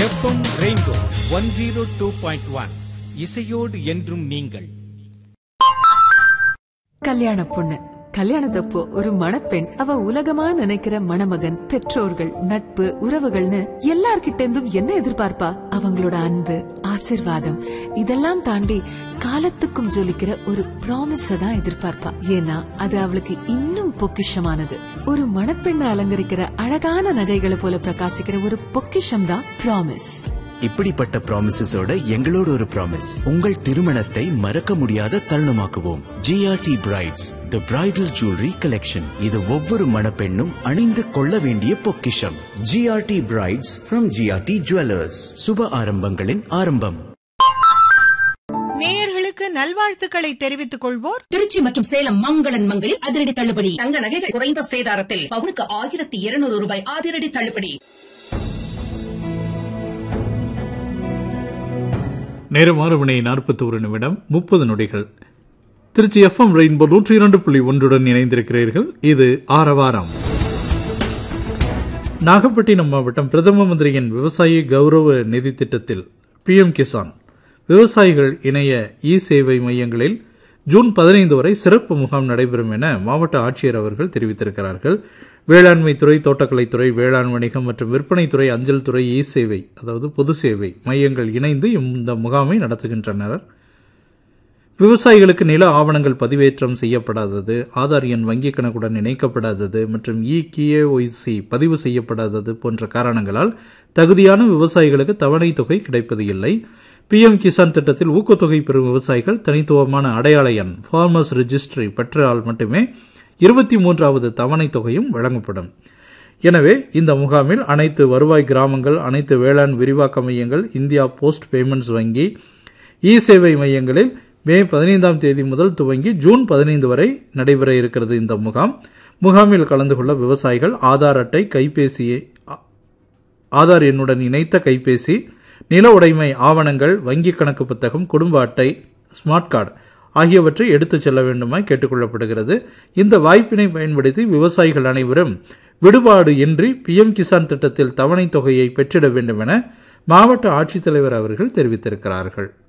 FM rainbow one zero two point one இசையோடு என்றும் நீங்கள் கல்யாண பொண்ணு கல்யாணத்தப்போ ஒரு மணப்பெண் அவ உலகமா நினைக்கிற மணமகன் பெற்றோர்கள் நட்பு உறவுகள்னு எல்லார்கிட்ட இருந்தும் என்ன எதிர்பார்ப்பா அவங்களோட அன்பு ஆசிர்வாதம் இதெல்லாம் தாண்டி காலத்துக்கும் ஜொலிக்கிற ஒரு ப்ராமிஸ தான் எதிர்பார்ப்பா ஏன்னா அது அவளுக்கு இன்னும் பொக்கிஷமானது ஒரு மணப்பெண்ணை அலங்கரிக்கிற அழகான நகைகளை போல பிரகாசிக்கிற ஒரு பொக்கிஷம் தான் ப்ராமிஸ் இப்படிப்பட்ட ப்ராமிசஸோட எங்களோட ஒரு ப்ராமிஸ் உங்கள் திருமணத்தை மறக்க முடியாத தருணமாக்குவோம் GRT brides the bridal jewellery collection இது ஒவ்வொரு மணப்பெண்ணும் அணிந்து கொள்ள வேண்டிய பொக்கிஷம் GRT brides from GRT jewellers சுப ஆரம்பங்களின் ஆரம்பம் நேயர்களுக்கு நல்வாழ்த்துக்களை தெரிவித்துக் கொள்வோர் திருச்சி மற்றும் சேலம் மங்களன் மங்களில் அதிரடி தள்ளுபடி தங்க நகைகள் குறைந்த சேதாரத்தில் பவுனுக்கு ஆயிரத்தி இருநூறு ரூபாய் அதிரடி தள்ளுபடி நேரம் ஆறு மணி நாற்பத்தி ஒரு நிமிடம் முப்பது நொடிகள் திருச்சி எஃப்எம் ரெயின்போ நூற்றி இரண்டு புள்ளி ஒன்றுடன் இணைந்திருக்கிறீர்கள் இது ஆரவாரம் நாகப்பட்டினம் மாவட்டம் பிரதம மந்திரியின் விவசாயி கௌரவ நிதி திட்டத்தில் பிஎம் கிசான் விவசாயிகள் இணைய இ சேவை மையங்களில் ஜூன் பதினைந்து வரை சிறப்பு முகாம் நடைபெறும் என மாவட்ட ஆட்சியர் அவர்கள் தெரிவித்திருக்கிறார்கள் வேளாண்மை துறை தோட்டக்கலைத்துறை வேளாண் வணிகம் மற்றும் விற்பனைத்துறை அஞ்சல் துறை இ சேவை அதாவது பொது சேவை மையங்கள் இணைந்து இந்த முகாமை நடத்துகின்றனர் விவசாயிகளுக்கு நில ஆவணங்கள் பதிவேற்றம் செய்யப்படாதது ஆதார் எண் வங்கிக் கணக்குடன் இணைக்கப்படாதது மற்றும் இ கிஏஒய்சி பதிவு செய்யப்படாதது போன்ற காரணங்களால் தகுதியான விவசாயிகளுக்கு தவணை தொகை கிடைப்பது இல்லை பிஎம் கிசான் திட்டத்தில் ஊக்கத்தொகை பெறும் விவசாயிகள் தனித்துவமான அடையாள எண் ஃபார்மர்ஸ் ரெஜிஸ்ட்ரி பெற்றால் மட்டுமே இருபத்தி மூன்றாவது தவணை தொகையும் வழங்கப்படும் எனவே இந்த முகாமில் அனைத்து வருவாய் கிராமங்கள் அனைத்து வேளாண் விரிவாக்க மையங்கள் இந்தியா போஸ்ட் பேமெண்ட்ஸ் வங்கி இ சேவை மையங்களில் மே பதினைந்தாம் தேதி முதல் துவங்கி ஜூன் பதினைந்து வரை நடைபெற இருக்கிறது இந்த முகாம் முகாமில் கலந்து கொள்ள விவசாயிகள் ஆதார் அட்டை கைபேசியை ஆதார் எண்ணுடன் இணைத்த கைபேசி நில உடைமை ஆவணங்கள் வங்கி கணக்கு புத்தகம் குடும்ப அட்டை ஸ்மார்ட் கார்டு ஆகியவற்றை எடுத்துச் செல்ல வேண்டுமாய் கேட்டுக்கொள்ளப்படுகிறது இந்த வாய்ப்பினை பயன்படுத்தி விவசாயிகள் அனைவரும் விடுபாடு இன்றி பிஎம் கிசான் திட்டத்தில் தவணை தொகையை பெற்றிட வேண்டும் என மாவட்ட ஆட்சித்தலைவர் அவர்கள் தெரிவித்திருக்கிறார்கள்